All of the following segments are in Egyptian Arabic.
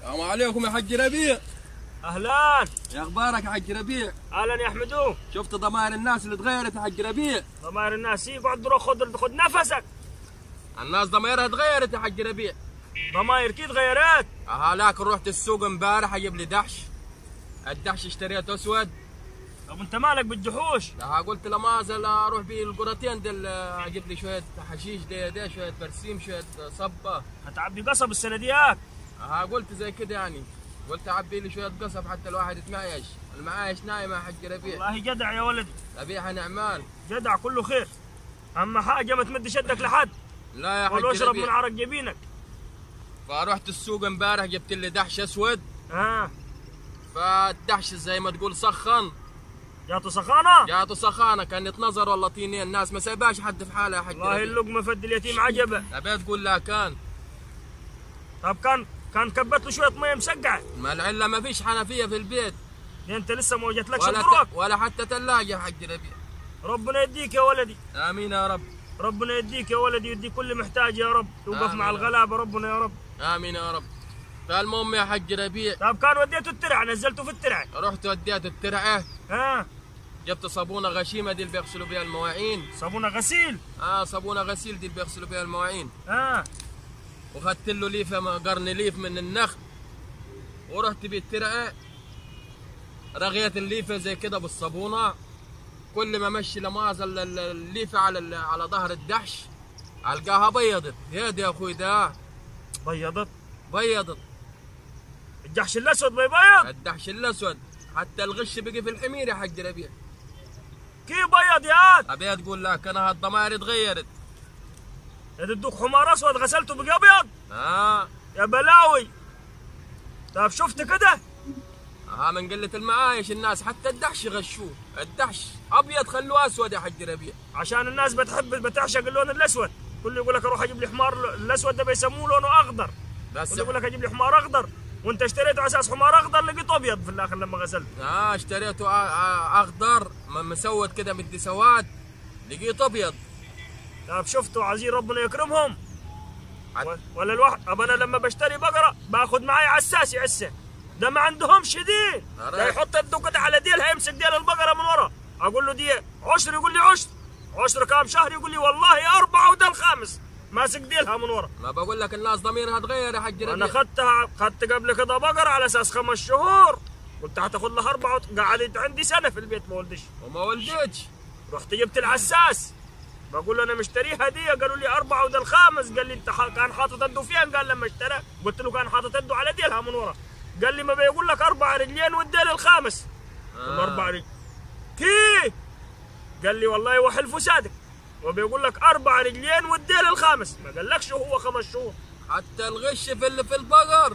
السلام عليكم يا حج ربيع اهلا يا اخبارك يا حج ربيع اهلا يا حمدو شفت ضمائر الناس اللي تغيرت يا حج ربيع ضمائر الناس يقعد روح خذ خذ نفسك الناس ضمائرها تغيرت يا حج ربيع ضمائر كي تغيرت اه لكن رحت السوق امبارح اجيب لي دحش الدحش اشتريته اسود طب انت مالك بالجحوش اه قلت لما ازل اروح بيه القرتين دل اجيب لي شويه حشيش دي, دي شويه برسيم شويه صبه هتعبي قصب السنه دياك اه قلت زي كده يعني قلت اعبي لي شويه قصب حتى الواحد يتمعيش المعايش نايمه يا حج ربيع والله جدع يا ولدي ربيعها نعمان جدع كله خير اهم حاجه ما تمد شدك لحد لا يا ولو حج اشرب من ربيع عرق جبينك فرحت السوق امبارح جبت لي دحش اسود ها فالدحش زي ما تقول سخن جاته سخانه جاته سخانه كان يتنظر والله طينين الناس ما سايباش حد في حاله يا حج والله ربيع اللقمه فد اليتيم عجبه ابي تقول لا كان طب كان كان كبت له شويه ميه مسقعه ما العله ما فيش حنفيه في البيت دي انت لسه ما وجدتلكش ولا الطرق ت... ولا حتى ثلاجه يا حج ربيع ربنا يديك يا ولدي امين يا رب ربنا يديك يا ولدي يديك كل محتاج يا رب توقف آمين مع يا رب. الغلابه ربنا يا رب امين يا رب فالمهم يا حج ربيع طب كان وديته الترع نزلته في الترع رحت وديت الترعه ها جبت صابونه غشيمه دي اللي بيغسلوا بها المواعين صابونه غسيل اه صابونه غسيل دي اللي بيغسلوا بها المواعين ها وخدت له ليفه م- قرن ليف من النخل ورحت بالترعه رغيت الليفه زي كده بالصابونه كل ما امشي لماز ال- ال- الليفه على ال- على ظهر الدحش القاها بيضت يا دي يا اخوي ده بيضت بيضت الجحش الاسود بيبيض الدحش الاسود حتى الغش بقي في الحمير يا حق ربيع كيف بيض يا ابي تقول لك انا هالضمائر تغيرت يا تدوك حمار اسود غسلته بقى ابيض اه يا بلاوي طب شفت كده ها من قلة المعايش الناس حتى الدحش غشوه الدحش ابيض خلوه اسود يا حق ربيع عشان الناس بتحب بتعشق اللون الاسود كل يقول لك اروح اجيب لي حمار الاسود ده بيسموه لونه اخضر بس كل يقول لك اجيب لي حمار اخضر وانت اشتريته على اساس حمار اخضر لقيته ابيض في الاخر لما غسلته اه اشتريته آه، آه، اخضر م- مسود كده مدي سواد لقيت ابيض طب شفتوا عايزين ربنا يكرمهم عد- و- ولا الواحد طب انا لما بشتري بقره باخذ معي عساس يعسه ده ما عندهمش دين أرى. ده يحط يده كده على ديلها يمسك ديل البقره من ورا اقول له دي عشر يقول لي عشر عشر كام شهر يقول لي والله اربعه وده الخامس ماسك ديلها من ورا ما بقول لك الناس ضميرها تغير يا حق انا ربيع خدتها خدت قبل كده بقره على اساس خمس شهور قلت هتاخذ لها اربعه وت- قعدت عندي سنه في البيت ما ولدش وما ولدتش رحت جبت العساس بقول له انا مشتريها دي قالوا لي أربعة وده الخامس قال لي انت ح- كان حاطط يده فين قال لما اشترى قلت له كان حاطط يده على ديلها من ورا قال لي ما بيقول لك أربع رجلين والديل الخامس آه. أربع رجل كيف قال لي والله وحلف صادق وبيقول لك أربع رجلين والديل الخامس ما قالكش هو خمس شهور حتى الغش في اللي في البقر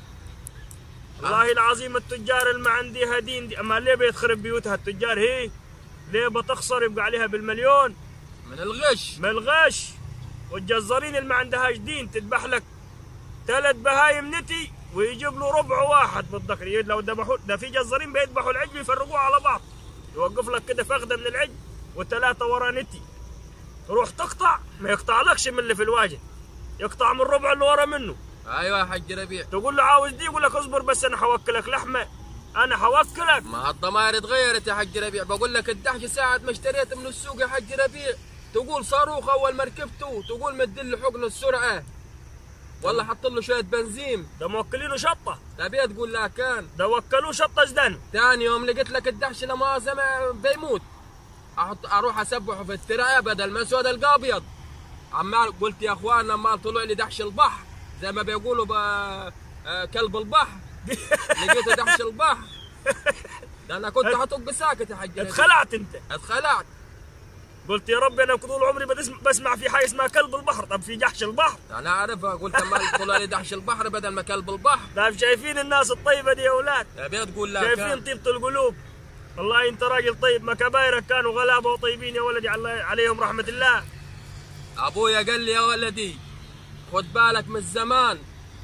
والله العظيم التجار اللي ما عندها دين دي اما ليه بيتخرب بيوتها التجار هي ليه بتخسر يبقى عليها بالمليون من الغش من الغش والجزارين اللي ما عندهاش دين تذبح لك ثلاث بهايم نتي ويجيب له ربع واحد بالذكر يد- لو ذبحوا ده في جزارين بيذبحوا العجل يفرقوه على بعض يوقف لك كده فخده من العجل وثلاثه ورا نتي تروح تقطع ما يقطعلكش من اللي في الواجهه يقطع من الربع اللي ورا منه ايوه يا حق ربيع تقول له عاوز دي يقول لك اصبر بس انا حوكلك لحمه انا حوكلك ما هالضمائر تغيرت يا حق ربيع بقول لك الدحش ساعة ما اشتريت من السوق يا حق ربيع تقول صاروخ اول ما ركبته تقول مدل حقن السرعه والله حط له شويه بنزين ده موكلينه شطه تبي تقول لا كان ده وكلوه شطه زدان ثاني يوم لقيت لك الدحش لما زما بيموت احط اروح اسبحه في الترعه بدل ما اسود القى ابيض عمال قلت يا اخوان عمال طلع لي دحش البحر زي ما بيقولوا ب... آه، كلب البحر لقيته دحش البحر ده انا كنت حطوك بساكت يا حاج اتخلعت انت اتخلعت قلت يا رب انا طول عمري بدسم- بسمع في حاجه اسمها كلب البحر طب في جحش البحر انا عارفها قلت عمال طلع لي دحش البحر بدل ما كلب البحر طيب شايفين الناس الطيبه دي يا اولاد تبي تقول لا شايفين كان طيبه القلوب والله انت راجل طيب ما كبايرك كانوا غلابه وطيبين يا ولدي الله عليهم رحمه الله ابويا قال لي يا ولدي خد بالك من الزمان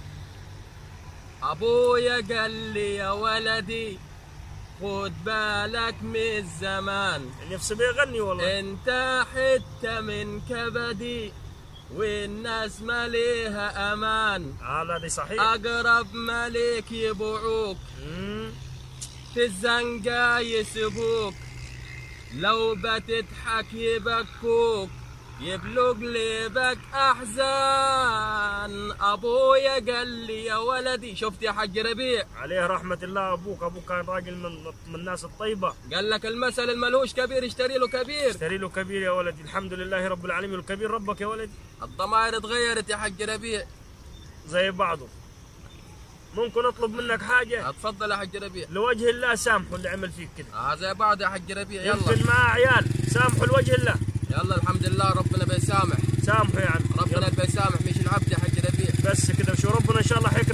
ابويا قال لي يا ولدي خد بالك من الزمان نفسي بيغني والله انت حته من كبدي والناس ما ليها امان هذا دي صحيح اقرب ملك يبوعوك مم. في الزنقة يسبوك لو بتضحك يبكوك يبلغ قلبك احزان ابويا قال لي يا ولدي شفت يا حاج ربيع عليه رحمة الله أبوك أبوك كان راجل من, من الناس الطيبة قال لك المثل الملهوش كبير اشتري له كبير اشتري له كبير يا ولدي الحمد لله رب العالمين الكبير ربك يا ولدي الضمائر اتغيرت يا حاج ربيع زي بعضه ممكن أطلب منك حاجة اتفضل يا حاج ربيع لوجه الله سامحه اللي عمل فيك كده آه زي بعض يا حج ربيع يلا يمكن معاه عيال سامحه لوجه الله يلا الحمد لله ربنا بيسامح سامحه يعني ربنا يلا. بيسامح مش العبد يا حج ربيع بس كده وشو ربنا إن شاء الله حيكرم